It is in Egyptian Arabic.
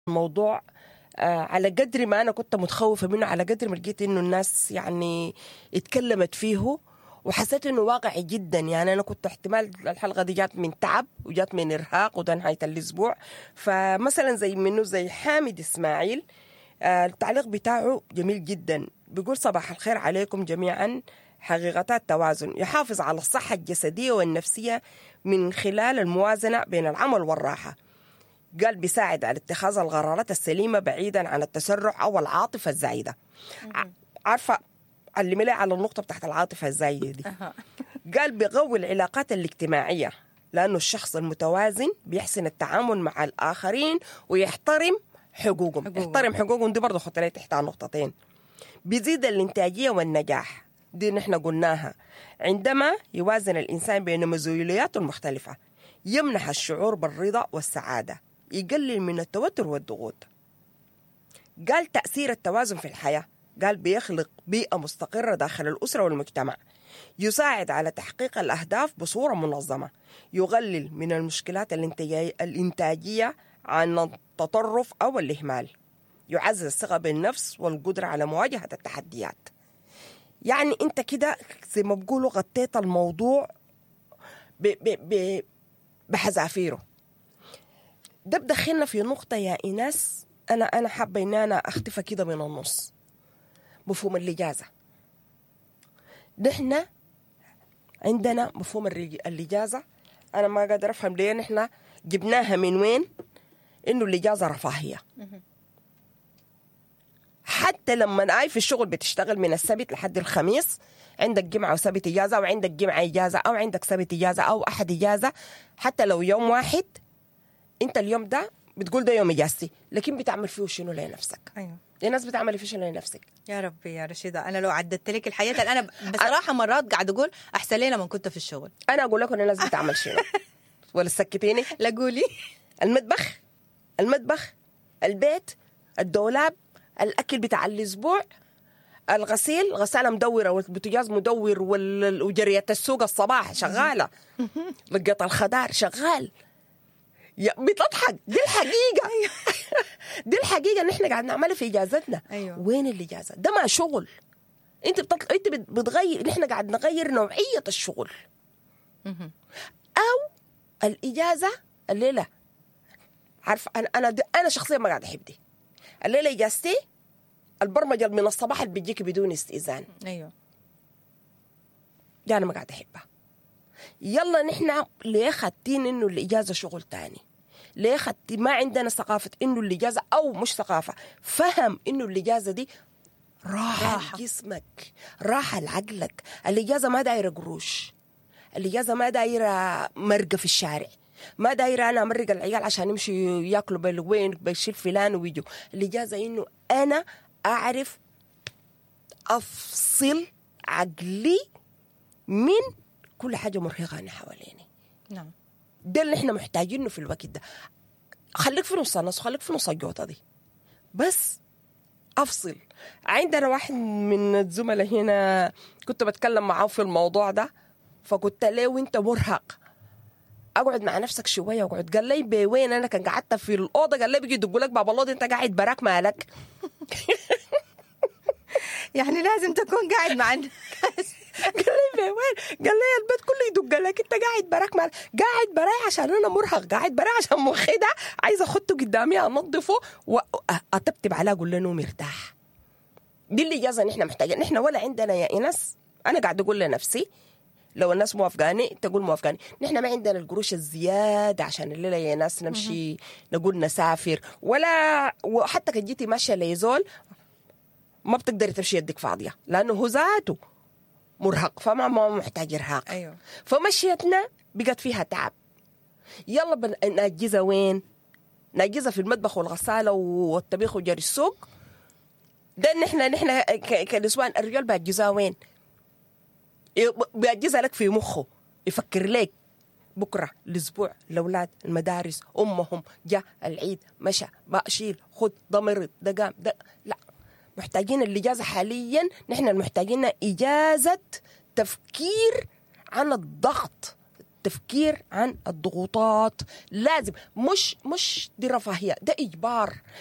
الموضوع آه، على قدر ما انا كنت متخوفه منه على قدر ما لقيت انه الناس يعني اتكلمت فيه وحسيت انه واقعي جدا يعني انا كنت احتمال الحلقه دي جات من تعب وجات من ارهاق وده نهايه الاسبوع فمثلا زي منه زي حامد اسماعيل آه، التعليق بتاعه جميل جدا بيقول صباح الخير عليكم جميعا حقيقة التوازن يحافظ على الصحة الجسدية والنفسية من خلال الموازنة بين العمل والراحة قال بيساعد على اتخاذ القرارات السليمة بعيدا عن التسرع أو العاطفة الزايدة ع- عارفة علمي لي على النقطة بتاعت العاطفة الزايدة دي قال بيقوي العلاقات الاجتماعية لأنه الشخص المتوازن بيحسن التعامل مع الآخرين ويحترم حقوقهم حقوقهم. يحترم حقوقهم دي برضه خط لي تحتها نقطتين بيزيد الإنتاجية والنجاح دي نحن قلناها عندما يوازن الإنسان بين مزويلياته المختلفة يمنح الشعور بالرضا والسعادة يقلل من التوتر والضغوط قال تأثير التوازن في الحياة قال بيخلق بيئة مستقرة داخل الأسرة والمجتمع يساعد على تحقيق الأهداف بصورة منظمة يقلل من المشكلات الانتاجي- الإنتاجية عن التطرف أو الإهمال يعزز الثقة بالنفس والقدرة على مواجهة التحديات يعني أنت كده زي ما بقولوا غطيت الموضوع ب ب ب بحذافيره ده بدخلنا في نقطة يا إيناس أنا أنا حابة إن أنا أختفى كده من النص مفهوم الإجازة نحن عندنا مفهوم الرج- الإجازة أنا ما قادر أفهم ليه نحن جبناها من وين إنه الإجازة رفاهية حتى لما اي في الشغل بتشتغل من السبت لحد الخميس عندك جمعة وسبت إجازة أو عندك جمعة إجازة أو عندك سبت إجازة أو أحد إجازة حتى لو يوم واحد أنت اليوم ده بتقول ده يوم إجازتي لكن بتعمل فيه شنو لنفسك ايوه الناس بتعمل فيه شنو لنفسك يا ربي يا رشيدة أنا لو عددت لك الحياة اللي أنا بصراحة مرات قاعد أقول أحسن لي لما كنت في الشغل أنا أقول لكم الناس بتعمل شنو ولا تسكتيني لا قولي المطبخ المطبخ البيت الدولاب الاكل بتاع الاسبوع الغسيل غسالة مدورة والبوتاجاز مدور وال- وجرية السوق الصباح شغالة لقيت الخضار شغال يا بتضحك دي الحقيقة دي الحقيقة نحن قاعد نعملها في إجازتنا أيوة. وين الإجازة ده ما شغل أنت بتطلع أنت بت- بتغير نحن قاعد نغير نوعية الشغل أو الإجازة الليلة عارفه انا انا دي انا شخصيا ما قاعد احب دي الليله اجازتي البرمجه من الصباح اللي بتجيك بدون استئذان أيوه دي انا ما قاعد احبها يلا نحن ليه خدتين انه الاجازه شغل تاني ليه خدتي ما عندنا ثقافه انه الاجازه او مش ثقافه فهم انه الاجازه دي راحه, راحة. لجسمك راحه لعقلك الاجازه ما دايره قروش الاجازه ما دايره مرقه في الشارع ما دايره انا امرق العيال عشان يمشوا ياكلوا بالوين بالشيء فلان ويجوا الاجازه انه انا اعرف افصل عقلي من كل حاجه مرهقه انا حواليني نعم ده اللي احنا محتاجينه في الوقت ده خليك في نص النص خليك في نص الجوطه دي بس افصل عندنا واحد من الزملاء هنا كنت بتكلم معاه في الموضوع ده فقلت له وانت مرهق اقعد مع نفسك شويه واقعد قال لي بوين انا كان قعدت في الاوضه قال لي بيجي يدق لك باب الله انت قاعد براك مالك يعني لازم تكون قاعد مع الناس قال لي في وين؟ قال لي البيت كله يدق لك انت قاعد براك مال قاعد براي عشان انا مرهق قاعد براي عشان مخي ده عايزه اخده قدامي انظفه واطبطب عليه اقول له انه مرتاح دي اللي اجازه نحن محتاجين نحن ولا عندنا يا ايناس انا قاعد اقول لنفسي لو الناس موافقاني تقول موافقاني نحن ما عندنا القروش الزيادة عشان الليلة يا ناس نمشي نقول نسافر ولا وحتى كان جيتي ماشية ليزول ما بتقدري تمشي يدك فاضية لأنه هو ذاته مرهق فما ما محتاج إرهاق أيوه فمشيتنا بقت فيها تعب يلا بن- نأجزها وين نأجزها في المطبخ والغسالة والطبيخ وجري السوق ده نحن نحن ك- كنسوان الرجال بيأجزها وين ي- بيأجزها لك في مخه يفكر لك بكرة الأسبوع الأولاد المدارس أمهم جاء العيد مشى بشيل خد ده مرض ده قام ده لا محتاجين الإجازة حاليا نحن محتاجين إجازة تفكير عن الضغط التفكير عن الضغوطات لازم مش مش دي رفاهيه ده اجبار